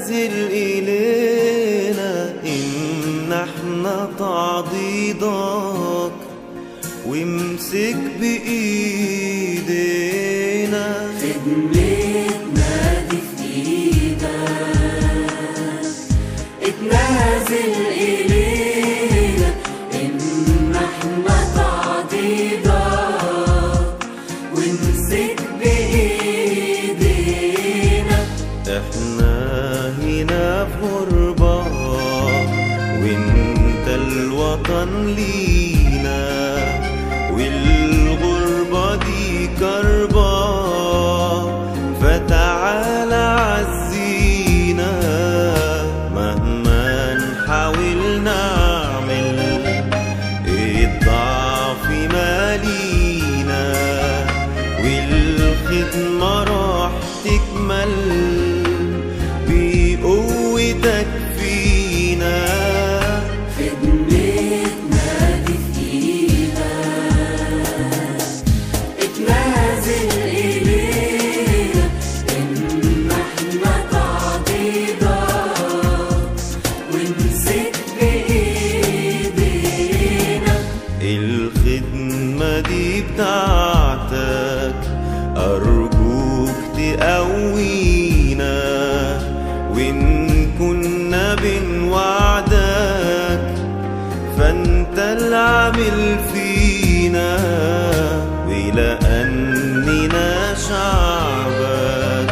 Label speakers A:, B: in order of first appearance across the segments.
A: اتنازل إلينا إن احنا تعضيدك وامسك بإيدينا
B: خدمتنا دي في ايدك اتنازل الينا ان احنا تعضيدك وامسك بايدينا
A: احنا هنا في غربة وانت الوطن لينا والغربة دي كربة فتعال عزينا مهما نحاول نعمل الضعف مالينا والخدمة راح تكمل بقوتك فينا
B: خدمتنا دي في ايدك اتنازل الينا ان احنا تعضيدك وامسك بايدينا
A: الخدمة دي بتاعتك أرجوك تقوينا وإن كنا بنوعدك فأنت العامل فينا ولأننا شعبك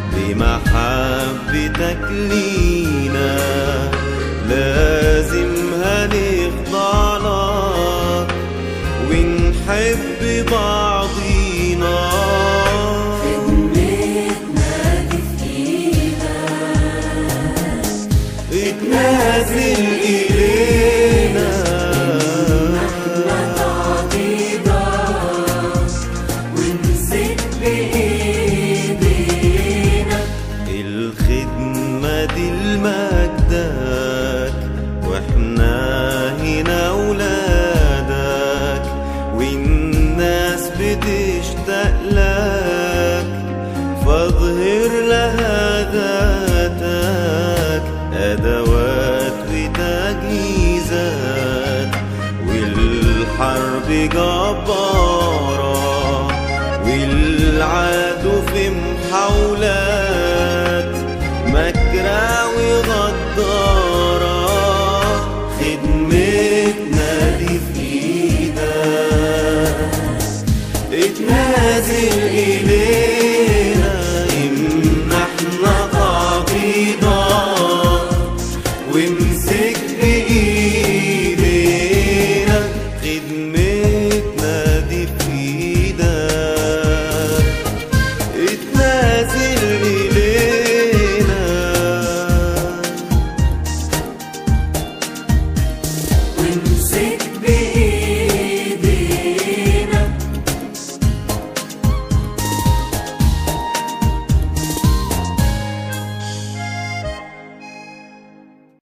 A: بمحبتك لينا لازم هنخضع لك ونحب بعضينا
B: خدمتنا دي في ايدك
A: اتنازل إلينا
B: احنا تعضيدك وامسك بايدينا
A: الخدمة دي لمجدك واحنا هنا ولادك والناس بتشتاق لك فاظهر لها ذاتك أدوات وتجهيزات والحرب جبارة والعدو في محاولات مكرة وغارة